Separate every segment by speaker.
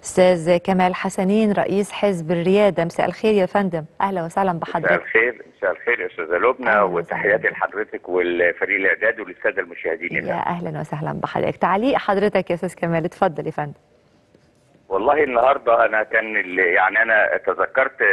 Speaker 1: استاذ كمال حسنين رئيس حزب الرياده مساء الخير يا فندم اهلا وسهلا
Speaker 2: مساء
Speaker 1: بحضرتك
Speaker 2: الخير مساء الخير يا استاذه لبنى
Speaker 1: أهلا
Speaker 2: وتحياتي
Speaker 1: وسهلا.
Speaker 2: لحضرتك والفريق الاعداد وللساده المشاهدين
Speaker 1: يا
Speaker 2: الآن.
Speaker 1: اهلا وسهلا بحضرتك تعليق حضرتك يا استاذ كمال اتفضل يا فندم
Speaker 2: والله النهارده انا كان ال- يعني انا تذكرت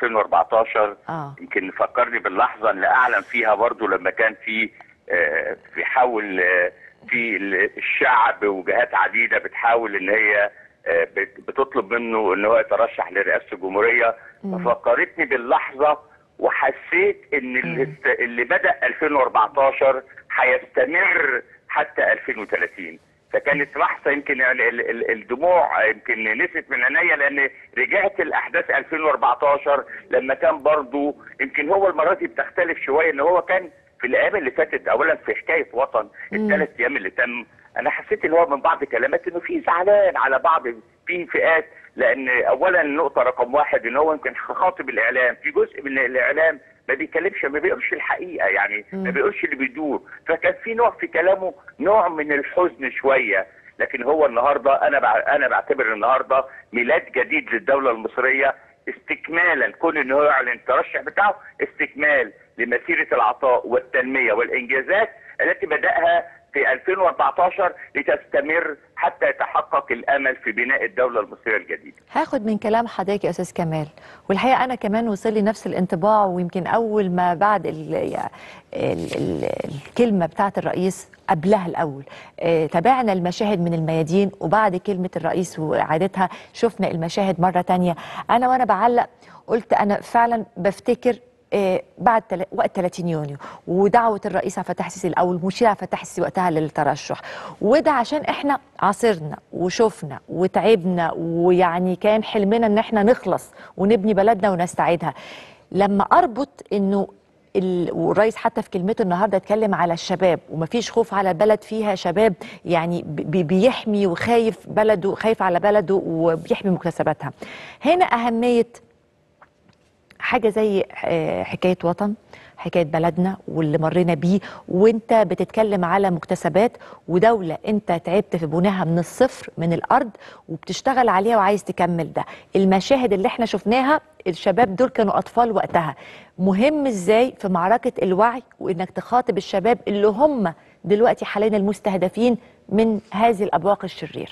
Speaker 2: 2014
Speaker 1: اه
Speaker 2: يمكن فكرني باللحظه اللي اعلن فيها برضو لما كان في آه، بيحاول آه، في ال- الشعب وجهات عديده بتحاول ان هي آه، بت- بتطلب منه ان هو يترشح لرئاسه الجمهوريه
Speaker 1: مم.
Speaker 2: ففكرتني باللحظه وحسيت ان الاست- اللي بدا 2014 هيستمر حتى 2030 فكانت لحظه يمكن يعني ال- ال- الدموع يمكن نسيت من عينيا لان رجعت الاحداث 2014 لما كان برضو يمكن هو المره دي بتختلف شويه ان هو كان في الايام اللي فاتت اولا في حكايه وطن الثلاث ايام اللي تم انا حسيت ان هو من بعض كلمات انه في زعلان على بعض في فئات لان اولا النقطه رقم واحد ان هو يمكن خاطب الاعلام في جزء من الاعلام ما بيتكلمش ما بيقولش الحقيقه يعني ما بيقولش اللي بيدور فكان في نوع في كلامه نوع من الحزن شويه لكن هو النهارده انا بع- انا بعتبر النهارده ميلاد جديد للدوله المصريه استكمالا كون ان هو يعلن الترشح بتاعه استكمال لمسيره العطاء والتنميه والانجازات التي بداها في 2014 لتستمر حتى يتحقق الامل في بناء الدوله المصريه الجديده.
Speaker 1: هاخد من كلام حضرتك يا استاذ كمال والحقيقه انا كمان وصل لي نفس الانطباع ويمكن اول ما بعد ال ال ال الكلمه بتاعه الرئيس قبلها الاول آه تابعنا المشاهد من الميادين وبعد كلمه الرئيس واعادتها شفنا المشاهد مره تانية انا وانا بعلق قلت انا فعلا بفتكر آه، بعد تل... وقت 30 يونيو ودعوه الرئيس عبد الفتاح السيسي او المشير عبد الفتاح السيسي وقتها للترشح وده عشان احنا عاصرنا وشفنا وتعبنا ويعني كان حلمنا ان احنا نخلص ونبني بلدنا ونستعيدها لما اربط انه ال... والرئيس حتى في كلمته النهارده اتكلم على الشباب ومفيش خوف على بلد فيها شباب يعني بي- بيحمي وخايف بلده خايف على بلده وبيحمي مكتسباتها هنا اهميه حاجه زي آه، حكايه وطن حكايه بلدنا واللي مرينا بيه وانت بتتكلم على مكتسبات ودوله انت تعبت في بناها من الصفر من الارض وبتشتغل عليها وعايز تكمل ده المشاهد اللي احنا شفناها الشباب دول كانوا اطفال وقتها مهم ازاي في معركه الوعي وانك تخاطب الشباب اللي هم دلوقتي حاليا المستهدفين من هذه الابواق الشريره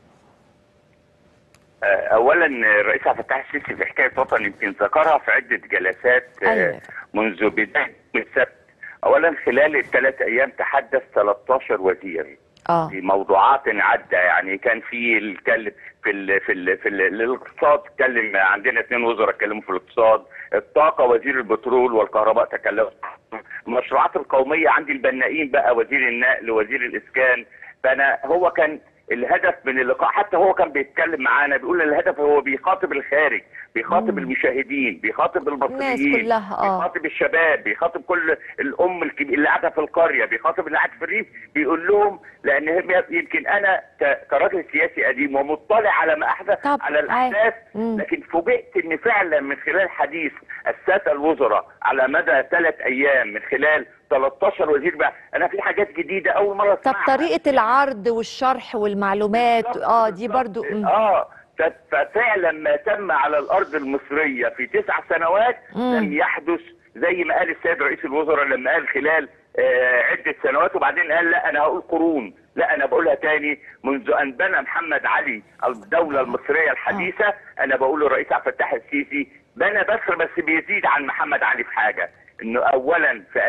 Speaker 2: آه، اولا الرئيس عبد الفتاح السيسي في حكايه وطن يمكن ذكرها في عده جلسات آه،
Speaker 1: أيوة.
Speaker 2: منذ بدايه السبت اولا خلال الثلاث ايام تحدث 13 وزير
Speaker 1: اه
Speaker 2: في موضوعات عدة يعني كان في الكلم في ال في ال في ال الاقتصاد اتكلم عندنا اثنين وزراء اتكلموا في الاقتصاد الطاقة وزير البترول والكهرباء تكلموا المشروعات القومية عندي البنائين بقى وزير النقل وزير الإسكان فأنا هو كان الهدف من اللقاء حتى هو كان بيتكلم معانا بيقول الهدف هو بيخاطب الخارج بيخاطب المشاهدين بيخاطب المصريين
Speaker 1: كلها، آه.
Speaker 2: بيخاطب الشباب بيخاطب كل الام الكبير اللي قاعده في القريه بيخاطب اللي قاعد في الريف بيقول لهم لان هم- يمكن انا ك- كراجل سياسي قديم ومطلع على ما احدث
Speaker 1: طب،
Speaker 2: على الاحداث
Speaker 1: مم.
Speaker 2: لكن فوجئت ان فعلا من خلال حديث الساده الوزراء على مدى ثلاث ايام من خلال 13 وزير بقى انا في حاجات جديده اول مره
Speaker 1: طب
Speaker 2: اسمعها
Speaker 1: طريقه العرض والشرح والمعلومات
Speaker 2: بالظبط،
Speaker 1: اه دي
Speaker 2: بالظبط.
Speaker 1: برضو مم.
Speaker 2: اه ف- ففعلا ما تم على الارض المصريه في تسع سنوات
Speaker 1: مم.
Speaker 2: لم يحدث زي ما قال السيد رئيس الوزراء لما قال خلال آه عده سنوات وبعدين قال لا انا هقول قرون لا انا بقولها تاني منذ ان بنى محمد علي الدوله المصريه الحديثه انا بقول للرئيس عبد الفتاح السيسي بنى بس بس بيزيد عن محمد علي في حاجه انه اولا في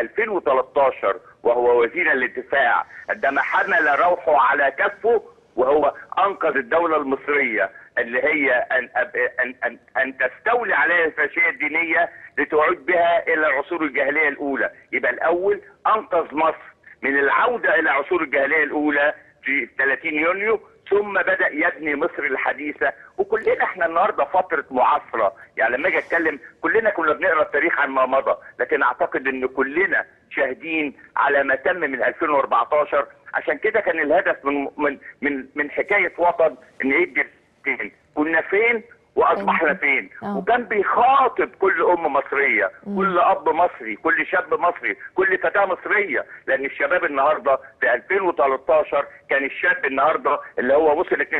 Speaker 2: 2013 وهو وزير الدفاع عندما حمل روحه على كفه وهو انقذ الدوله المصريه اللي هي ان ان ان, أن تستولي عليها الفاشيه الدينيه لتعود بها الى العصور الجاهليه الاولى يبقى الاول انقذ مصر من العوده الى عصور الجاهليه الاولى في 30 يونيو ثم بدا يبني مصر الحديثه وكلنا احنا النهارده فتره معاصره يعني لما اجي اتكلم كلنا كنا بنقرا التاريخ عن ما مضى لكن اعتقد ان كلنا شاهدين على ما تم من 2014 عشان كده كان الهدف من من من من حكايه وطن ان يدي فين كنا فين واصبحنا فين
Speaker 1: آه.
Speaker 2: وكان بيخاطب كل ام مصريه كل اب مصري كل شاب مصري كل فتاه مصريه لان الشباب النهارده في 2013 كان الشاب النهارده اللي هو وصل 22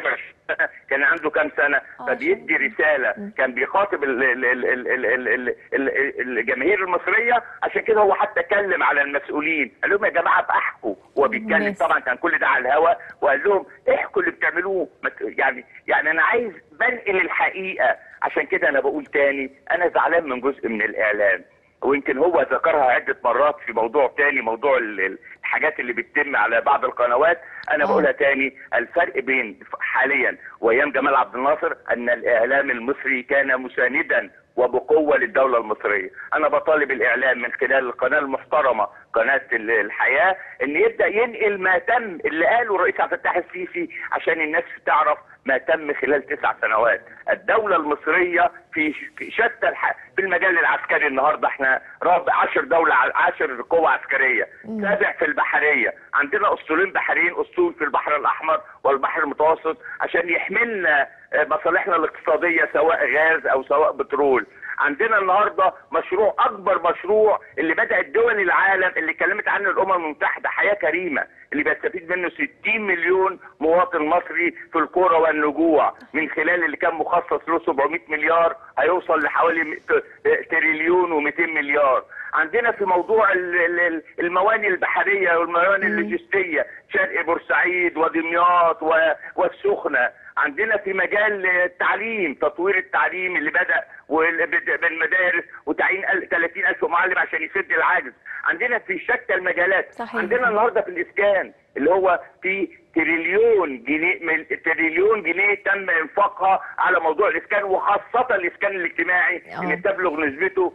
Speaker 2: سنه كان عنده كام سنه فبيدي رساله كان بيخاطب ال- ال- ال- ال- ال- ال- ال- ال- الجماهير المصريه عشان كده هو حتى اتكلم على المسؤولين قال لهم يا جماعه بحكوا هو بيتكلم
Speaker 1: ماشي.
Speaker 2: طبعا كان كل ده على الهوا وقال لهم احكوا اللي بتعملوه ما ت- يعني يعني انا عايز بنقل الحقيقه عشان كده انا بقول تاني انا زعلان من جزء من الاعلام ويمكن هو ذكرها عده مرات في موضوع تاني موضوع ال- ال- الحاجات اللي بتتم على بعض القنوات انا
Speaker 1: آه.
Speaker 2: بقولها تاني الفرق بين حاليا وايام جمال عبد الناصر ان الاعلام المصري كان مساندا وبقوه للدوله المصريه انا بطالب الاعلام من خلال القناه المحترمه قناه ال- الحياه ان يبدا ينقل ما تم اللي قاله الرئيس عبد الفتاح السيسي عشان الناس تعرف ما تم خلال تسع سنوات الدولة المصرية في في شتى الح... في المجال العسكري النهاردة احنا رابع عشر دولة ع- عشر قوة عسكرية سابع في البحرية عندنا اسطولين بحريين اسطول في البحر الاحمر والبحر المتوسط عشان يحملنا آه، مصالحنا الاقتصادية سواء غاز او سواء بترول عندنا النهارده مشروع اكبر مشروع اللي بدات دول العالم اللي اتكلمت عنه الامم المتحده حياه كريمه اللي بيستفيد منه 60 مليون مواطن مصري في القرى والنجوع من خلال اللي كان مخصص له 700 مليار هيوصل لحوالي م- ت- تريليون و200 مليار عندنا في موضوع ال- ال- ال- المواني البحريه والمواني اللوجستيه شرق بورسعيد ودمياط و- والسخنه عندنا في مجال التعليم تطوير التعليم اللي بدا وال- بد- بالمدارس وتعيين ال- 30 الف معلم عشان يسد العجز عندنا في شتى المجالات
Speaker 1: صحيح.
Speaker 2: عندنا النهارده في الاسكان اللي هو في تريليون جنيه من تريليون جنيه تم انفاقها على موضوع الاسكان وخاصه الاسكان الاجتماعي
Speaker 1: آه.
Speaker 2: اللي تبلغ نسبته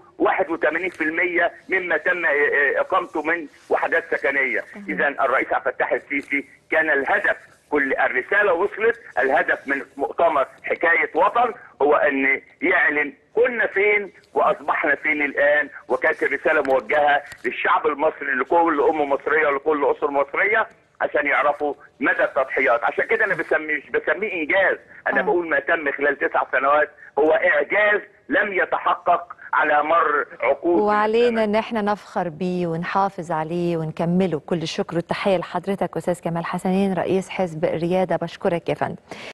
Speaker 2: 81% مما تم آه، اقامته من وحدات سكنيه اذا الرئيس عبد الفتاح السيسي كان الهدف كل الرساله وصلت الهدف من مؤتمر حكايه وطن هو ان يعلن كنا فين واصبحنا فين الان وكانت الرساله موجهه للشعب المصري لكل ام مصريه ولكل اسر مصريه عشان يعرفوا مدى التضحيات عشان كده انا بسميه مش بسميه انجاز انا
Speaker 1: آه.
Speaker 2: بقول ما تم خلال تسع سنوات هو اعجاز لم يتحقق على مر عقود من
Speaker 1: وعلينا ان احنا نفخر بيه ونحافظ عليه ونكمله كل الشكر والتحيه لحضرتك استاذ كمال حسنين رئيس حزب الرياده بشكرك يا فندم